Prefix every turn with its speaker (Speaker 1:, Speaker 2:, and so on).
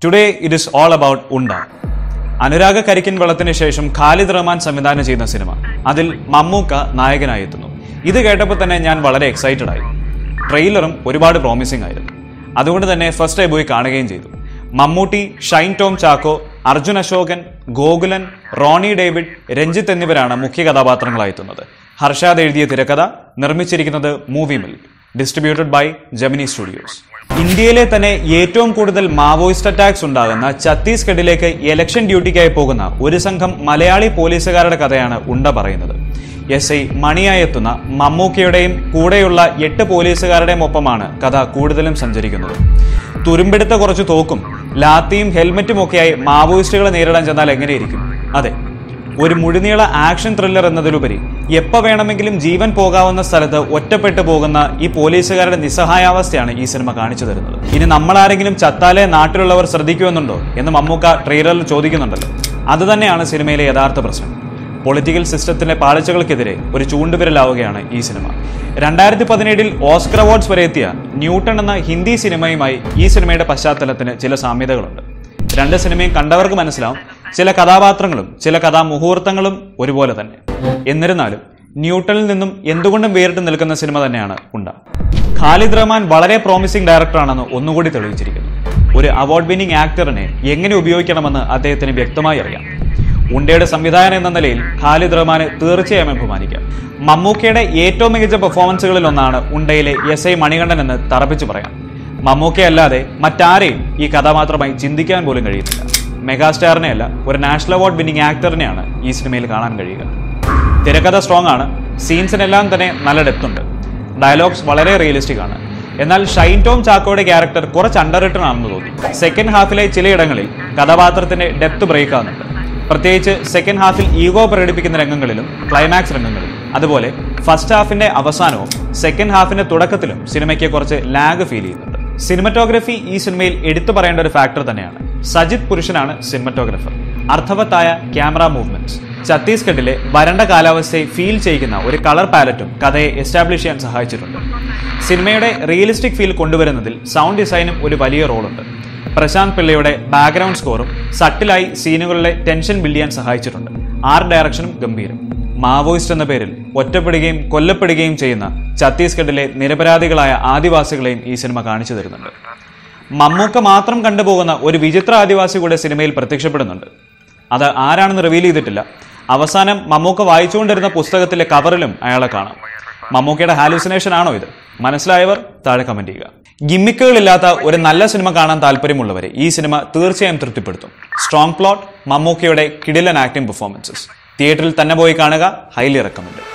Speaker 1: today it is all about Unda Anuraga കരിക്കിൻ വെള്ളത്തിന് ശേഷം ഖാലിദ് റഹ്മാൻ സംവിധാനം ചെയ്യുന്ന സിനിമ അതിൽ മമ്മൂക്ക നായകനായി എത്തുന്നു ഇത് കേട്ടപ്പോൾ തന്നെ ഞാൻ വളരെ എക്സൈറ്റഡ് ആയി ട്രെയിലറും ഒരുപാട് പ്രോമിസിംഗ് ആയിരുന്നു അതുകൊണ്ട് തന്നെ ഫസ്റ്റ് ആയി പോയി കാണുകയും ചെയ്തു മമ്മൂട്ടി ഷൈൻ ടോം ചാക്കോ അർജുൻ അശോകൻ ഗോകുലൻ റോണി ഡേവിഡ് രഞ്ജിത്ത് എന്നിവരാണ് മുഖ്യ കഥാപാത്രങ്ങളായി എത്തുന്നത് ഹർഷാദ് എഴുതിയ തിരക്കഥ നിർമ്മിച്ചിരിക്കുന്നത് movie mill distributed by Gemini studios ഇന്ത്യയിലെ തന്നെ ഏറ്റവും കൂടുതൽ മാവോയിസ്റ്റ് അറ്റാക്സ് ഉണ്ടാകുന്ന ഛത്തീസ്ഗഡിലേക്ക് ഇലക്ഷൻ ഡ്യൂട്ടിക്കായി പോകുന്ന ഒരു സംഘം മലയാളി പോലീസുകാരുടെ കഥയാണ് ഉണ്ട പറയുന്നത് എസ് ഐ മണിയായി എത്തുന്ന മമ്മൂക്കയുടെയും കൂടെയുള്ള എട്ട് പോലീസുകാരുടെയും ഒപ്പമാണ് കഥ കൂടുതലും സഞ്ചരിക്കുന്നത് തുരുമ്പെടുത്ത കുറച്ച് തോക്കും ലാത്തിയും ഹെൽമറ്റും ഒക്കെയായി മാവോയിസ്റ്റുകളെ നേരിടാൻ ചെന്നാൽ എങ്ങനെയിരിക്കും അതെ ഒരു മുഴുനീള ആക്ഷൻ ത്രില്ലർ എന്നതിലുപരി എപ്പോൾ വേണമെങ്കിലും ജീവൻ പോകാവുന്ന സ്ഥലത്ത് ഒറ്റപ്പെട്ടു പോകുന്ന ഈ പോലീസുകാരുടെ നിസ്സഹായാവസ്ഥയാണ് ഈ സിനിമ കാണിച്ചു തരുന്നത് ഇനി നമ്മൾ ആരെങ്കിലും ചത്താലേ നാട്ടിലുള്ളവർ ശ്രദ്ധിക്കുമെന്നുണ്ടോ എന്ന് മമ്മൂക്ക ട്രെയിലറിൽ ചോദിക്കുന്നുണ്ടല്ലോ അതുതന്നെയാണ് സിനിമയിലെ യഥാർത്ഥ പ്രശ്നം പൊളിറ്റിക്കൽ സിസ്റ്റത്തിലെ പാളിച്ചകൾക്കെതിരെ ഒരു ചൂണ്ടുവിരലാവുകയാണ് ഈ സിനിമ രണ്ടായിരത്തി പതിനേഴിൽ ഓസ്കർ അവാർഡ്സ് വരെ എത്തിയ ന്യൂട്ടൺ എന്ന ഹിന്ദി സിനിമയുമായി ഈ സിനിമയുടെ പശ്ചാത്തലത്തിന് ചില സാമ്യതകളുണ്ട് രണ്ട് സിനിമയും കണ്ടവർക്ക് മനസ്സിലാവും ചില കഥാപാത്രങ്ങളും ചില കഥാമുഹൂർത്തങ്ങളും ഒരുപോലെ തന്നെ എന്നിരുന്നാലും ന്യൂട്ടണിൽ നിന്നും എന്തുകൊണ്ടും വേറിട്ട് നിൽക്കുന്ന സിനിമ തന്നെയാണ് ഉണ്ട ഖാലിദ് റഹ്മാൻ വളരെ പ്രോമിസിംഗ് ഡയറക്ടറാണെന്ന് ഒന്നുകൂടി തെളിയിച്ചിരിക്കുന്നു ഒരു അവാർഡ് വിന്നിംഗ് ആക്ടറിനെ എങ്ങനെ ഉപയോഗിക്കണമെന്ന് അദ്ദേഹത്തിന് വ്യക്തമായി അറിയാം ഉണ്ടയുടെ സംവിധായകൻ എന്ന നിലയിൽ ഖാലിദ് റഹ്മാനെ തീർച്ചയായും അഭിമാനിക്കാം മമ്മൂക്കയുടെ ഏറ്റവും മികച്ച പെർഫോമൻസുകളിൽ ഒന്നാണ് ഉണ്ടയിലെ എസ് ഐ മണികണ്ഠൻ എന്ന് തറപ്പിച്ച് പറയാം മമ്മൂക്കയല്ലാതെ മറ്റാരെയും ഈ കഥാപാത്രമായി ചിന്തിക്കാൻ പോലും കഴിയുന്നില്ല മെഗാസ്റ്റാറിനെ അല്ല ഒരു നാഷണൽ അവാർഡ് വിന്നിംഗ് ആക്ടറിനെയാണ് ഈ സിനിമയിൽ കാണാൻ കഴിയുക തിരക്കഥ സ്ട്രോങ് ആണ് സീൻസിനെല്ലാം തന്നെ നല്ല ഡെപ്ത് ഉണ്ട് ഡയലോഗ്സ് വളരെ റിയലിസ്റ്റിക് ആണ് എന്നാൽ ഷൈൻ ടോം ചാക്കോയുടെ ക്യാരക്ടർ കുറച്ച് അണ്ടർ റിട്ടൺ ആണെന്ന് തോന്നി സെക്കൻഡ് ഹാഫിലെ ചിലയിടങ്ങളിൽ കഥാപാത്രത്തിന്റെ ഡെപ്ത് ബ്രേക്ക് ആകുന്നുണ്ട് പ്രത്യേകിച്ച് സെക്കൻഡ് ഹാഫിൽ ഈഗോ പ്രകടിപ്പിക്കുന്ന രംഗങ്ങളിലും ക്ലൈമാക്സ് രംഗങ്ങളിലും അതുപോലെ ഫസ്റ്റ് ഹാഫിന്റെ അവസാനവും സെക്കൻഡ് ഹാഫിന്റെ തുടക്കത്തിലും സിനിമയ്ക്ക് കുറച്ച് ലാഗ് ഫീൽ ചെയ്യുന്നുണ്ട് സിനിമറ്റോഗ്രഫി ഈ സിനിമയിൽ എടുത്തു പറയേണ്ട ഒരു ഫാക്ടർ തന്നെയാണ് സജിത് പുരുഷനാണ് സിനിമറ്റോഗ്രഫർ അർത്ഥവത്തായ ക്യാമറ മൂവ്മെന്റ്സ് ഛത്തീസ്ഗഡിലെ വരണ്ട കാലാവസ്ഥയെ ഫീൽ ചെയ്യിക്കുന്ന ഒരു കളർ പാലറ്റും കഥയെ എസ്റ്റാബ്ലിഷ് ചെയ്യാൻ സഹായിച്ചിട്ടുണ്ട് സിനിമയുടെ റിയലിസ്റ്റിക് ഫീൽ കൊണ്ടുവരുന്നതിൽ സൗണ്ട് ഡിസൈനും ഒരു വലിയ റോളുണ്ട് പ്രശാന്ത് പിള്ളയുടെ ബാക്ക്ഗ്രൗണ്ട് സ്കോറും സട്ടിലായി സീനുകളിലെ ടെൻഷൻ ബിൽഡ് ചെയ്യാൻ സഹായിച്ചിട്ടുണ്ട് ആർട്ട് ഡയറക്ഷനും ഗംഭീരം മാവോയിസ്റ്റ് എന്ന പേരിൽ ഒറ്റപ്പെടുകയും കൊല്ലപ്പെടുകയും ചെയ്യുന്ന ഛത്തീസ്ഗഡിലെ നിരപരാധികളായ ആദിവാസികളെയും ഈ സിനിമ കാണിച്ചു തരുന്നുണ്ട് മമ്മൂക്ക മാത്രം കണ്ടുപോകുന്ന ഒരു വിചിത്ര ആദിവാസി കൂടെ സിനിമയിൽ പ്രത്യക്ഷപ്പെടുന്നുണ്ട് അത് ആരാണെന്ന് റിവീൽ ചെയ്തിട്ടില്ല അവസാനം മമ്മൂക്ക വായിച്ചുകൊണ്ടിരുന്ന പുസ്തകത്തിലെ കവറിലും അയാളെ കാണാം മമ്മൂക്കയുടെ ഹാലൂസിനേഷൻ ആണോ ഇത് മനസ്സിലായവർ താഴെ കമന്റ് ചെയ്യുക ഗിമ്മിക്കുകളില്ലാത്ത ഒരു നല്ല സിനിമ കാണാൻ താല്പര്യമുള്ളവരെ ഈ സിനിമ തീർച്ചയായും തൃപ്തിപ്പെടുത്തും സ്ട്രോങ് പ്ലോട്ട് മമ്മൂക്കയുടെ കിടിലൻ ആക്ടിംഗ് പെർഫോമൻസസ് തിയേറ്ററിൽ തന്നെ പോയി കാണുക ഹൈലി റെക്കമെൻഡ്